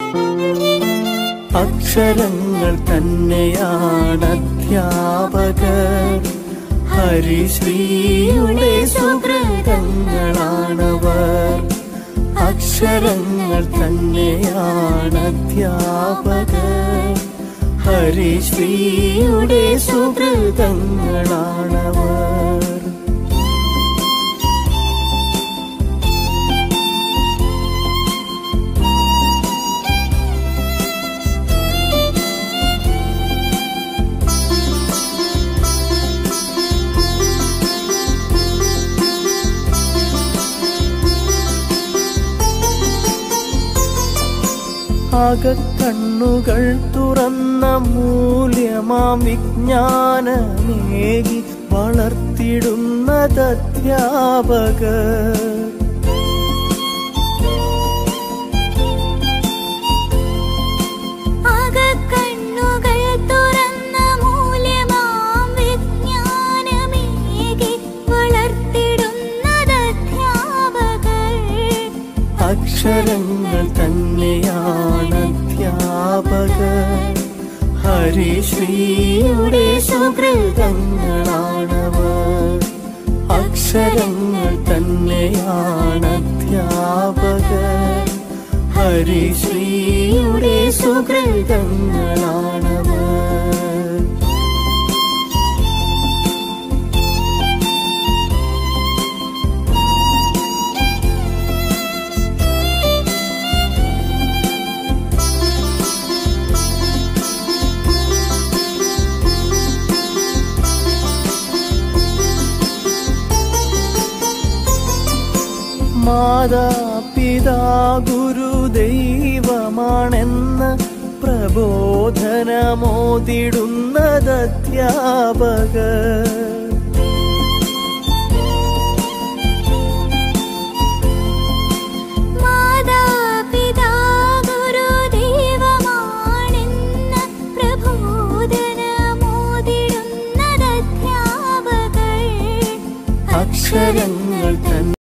അക്ഷരങ്ങൾ തന്നെയാണ് അധ്യാപകർ ഹരിശ്രീയുടെ സുഹൃതങ്ങളാണവർ അക്ഷരങ്ങൾ തന്നെയാണ് അധ്യാപകർ ഹരിശ്രീയുടെ സുഹൃതങ്ങളാണവർ അകക്കണ്ണുകൾ തുറന്ന മൂല്യമാം വിജ്ഞാനമേകി വളർത്തിടുന്നത് അധ്യാപകർ അകക്കണ്ണുകൾ തുറന്ന മൂല്യമാം വിജ്ഞാനമേകി വളർത്തിടുന്നത് അധ്യാപകർ അക്ഷരങ്ങൾ തന്നെയാണ് അധ്യാപകർ ഹരിശ്രീയുടെ സുഹൃതങ്ങളാണവർ അക്ഷരങ്ങൾ തന്നെയാണ് അധ്യാപകർ ഹരിശ്രീയുടെ സുഹൃതങ്ങളാണവർ മാതാപിതാ ഗുരുദൈവമാണെന്ന് പ്രബോധനമോതിടുന്നത് അധ്യാപകർ മാതാപിതാ ഗുരുദൈവമാണെന്ന് പ്രബോധനമോതിടുന്നത് അധ്യാപകർ അക്ഷരങ്ങൾ തൻ